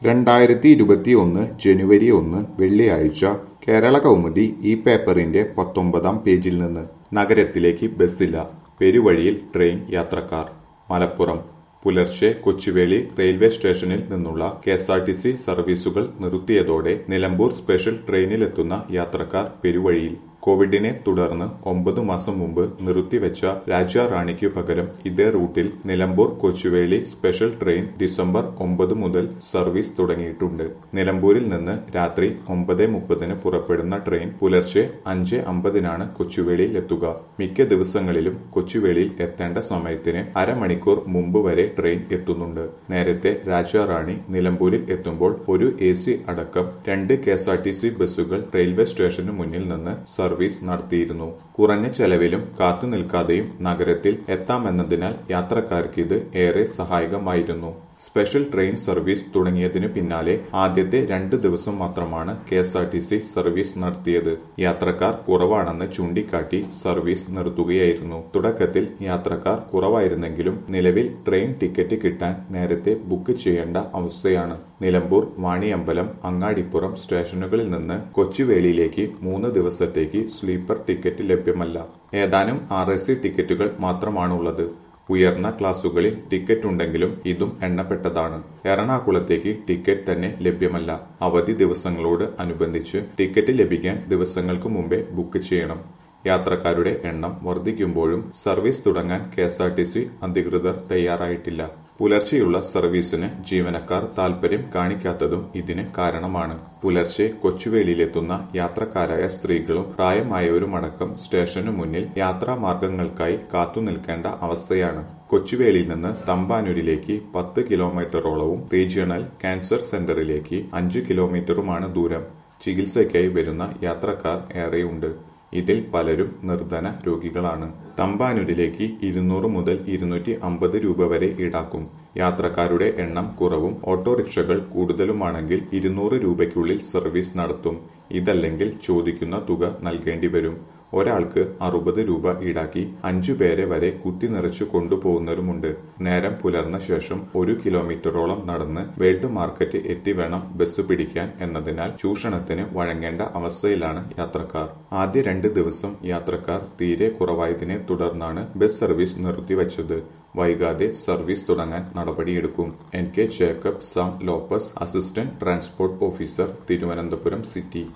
രണ്ടായിരത്തി ഇരുപത്തിയൊന്ന് ജനുവരി ഒന്ന് വെള്ളിയാഴ്ച കേരള കൗമുദി ഈ പേപ്പറിന്റെ പത്തൊമ്പതാം പേജിൽ നിന്ന് നഗരത്തിലേക്ക് ബസ്സില്ല പെരുവഴിയിൽ ട്രെയിൻ യാത്രക്കാർ മലപ്പുറം പുലർച്ചെ കൊച്ചുവേളി റെയിൽവേ സ്റ്റേഷനിൽ നിന്നുള്ള K S R T C സർവീസുകൾ നിർത്തിയതോടെ നിലമ്പൂർ സ്പെഷ്യൽ ട്രെയിനിലെത്തുന്ന യാത്രക്കാർ പെരുവഴിയിൽ കോവിഡിനെ തുടർന്ന് ഒമ്പത് മാസം മുമ്പ് നിർത്തിവെച്ച രാജാറാണിക്കു പകരം ഇതേ റൂട്ടിൽ Nilambur Kochuveli special train December ഒമ്പത് മുതൽ സർവീസ് തുടങ്ങിയിട്ടുണ്ട് നിലമ്പൂരിൽ നിന്ന് രാത്രി ഒമ്പത് മുപ്പതിന് പുറപ്പെടുന്ന ട്രെയിൻ പുലർച്ചെ അഞ്ച് അമ്പതിനാണ് കൊച്ചുവേളിയിൽ എത്തുക മിക്ക ദിവസങ്ങളിലും കൊച്ചുവേളിയിൽ എത്തേണ്ട സമയത്തിന് അരമണിക്കൂർ മുമ്പ് വരെ ട്രെയിൻ എത്തുന്നുണ്ട് നേരത്തെ രാജാറാണി നിലമ്പൂരിൽ എത്തുമ്പോൾ ഒരു എ സി അടക്കം രണ്ട് K S R T C ബസ്സുകൾ റെയിൽവേ സ്റ്റേഷന് മുന്നിൽ നിന്ന് സർവീസ് നടത്തിയിരുന്നു കുറഞ്ഞ ചെലവിലും കാത്തു നിൽക്കാതെയും നഗരത്തിൽ എത്താമെന്നതിനാൽ യാത്രക്കാർക്ക് ഇത് ഏറെ സഹായകമായിരുന്നു സ്പെഷ്യൽ ട്രെയിൻ സർവീസ് തുടങ്ങിയതിനു പിന്നാലെ ആദ്യത്തെ രണ്ട് ദിവസം മാത്രമാണ് K S R T C service നടത്തിയത് യാത്രക്കാർ കുറവാണെന്ന് ചൂണ്ടിക്കാട്ടി സർവീസ് നിർത്തുകയായിരുന്നു തുടക്കത്തിൽ യാത്രക്കാർ കുറവായിരുന്നെങ്കിലും നിലവിൽ ട്രെയിൻ ടിക്കറ്റ് കിട്ടാൻ നേരത്തെ ബുക്ക് ചെയ്യേണ്ട അവസ്ഥയാണ് നിലമ്പൂർ വാണിയമ്പലം അങ്ങാടിപ്പുറം സ്റ്റേഷനുകളിൽ നിന്ന് കൊച്ചുവേളിയിലേക്ക് മൂന്ന് ദിവസത്തേക്ക് സ്ലീപ്പർ ടിക്കറ്റ് ലഭ്യമല്ല ഏതാനും ആർ എസ് സി ടിക്കറ്റുകൾ മാത്രമാണുള്ളത് ഉയർന്ന ക്ലാസുകളിൽ ടിക്കറ്റ് ഉണ്ടെങ്കിലും ഇതും എണ്ണപ്പെട്ടതാണ് എറണാകുളത്തേക്ക് ടിക്കറ്റ് തന്നെ ലഭ്യമല്ല അവധി ദിവസങ്ങളോട് അനുബന്ധിച്ച് ടിക്കറ്റ് ലഭിക്കാൻ ദിവസങ്ങൾക്ക് മുമ്പേ ബുക്ക് ചെയ്യണം യാത്രക്കാരുടെ എണ്ണം വർദ്ധിക്കുമ്പോഴും സർവീസ് തുടങ്ങാൻ K S R T C അധികൃതർ തയ്യാറായിട്ടില്ല പുലർച്ചെയുള്ള സർവീസിന് ജീവനക്കാർ താൽപര്യം കാണിക്കാത്തതും ഇതിന് കാരണമാണ് പുലർച്ചെ കൊച്ചുവേളിയിലെത്തുന്ന യാത്രക്കാരായ സ്ത്രീകളും പ്രായമായവരുമടക്കം സ്റ്റേഷനു മുന്നിൽ യാത്രാമാർഗങ്ങൾക്കായി കാത്തുനിൽക്കേണ്ട അവസ്ഥയാണ് കൊച്ചുവേളിയിൽ നിന്ന് തമ്പാനൂരിലേക്ക് പത്ത് കിലോമീറ്ററോളവും റീജിയണൽ ക്യാൻസർ സെന്ററിലേക്ക് അഞ്ച് കിലോമീറ്ററുമാണ് ദൂരം ചികിത്സയ്ക്കായി വരുന്ന യാത്രക്കാർ ഏറെയുണ്ട് ഇതിൽ പലരും നിർധന രോഗികളാണ് തമ്പാനൂരിലേക്ക് ഇരുന്നൂറ് മുതൽ ഇരുന്നൂറ്റി അമ്പത് രൂപ വരെ ഈടാക്കും യാത്രക്കാരുടെ എണ്ണം കുറവും ഓട്ടോറിക്ഷകൾ കൂടുതലുമാണെങ്കിൽ ഇരുന്നൂറ് രൂപയ്ക്കുള്ളിൽ സർവീസ് നടത്തും ഇതല്ലെങ്കിൽ ചോദിക്കുന്ന തുക നൽകേണ്ടി വരും ഒരാൾക്ക് അറുപത് രൂപ ഈടാക്കി അഞ്ചു പേരെ വരെ കുത്തി നിറച്ചു കൊണ്ടുപോകുന്നവരുമുണ്ട് നേരം പുലർന്ന ശേഷം ഒരു കിലോമീറ്ററോളം നടന്ന് വേൾഡ് മാർക്കറ്റ് എത്തി വേണം ബസ് പിടിക്കാൻ എന്നതിനാൽ ചൂഷണത്തിന് വഴങ്ങേണ്ട അവസ്ഥയിലാണ് യാത്രക്കാർ ആദ്യ രണ്ട് ദിവസം യാത്രക്കാർ തീരെ കുറവായതിനെ തുടർന്നാണ് ബസ് സർവീസ് നിർത്തിവച്ചത് വൈകാതെ സർവീസ് തുടങ്ങാൻ നടപടിയെടുക്കും N K Jacob Sam Lopez assistant transport officer Thiruvananthapuram city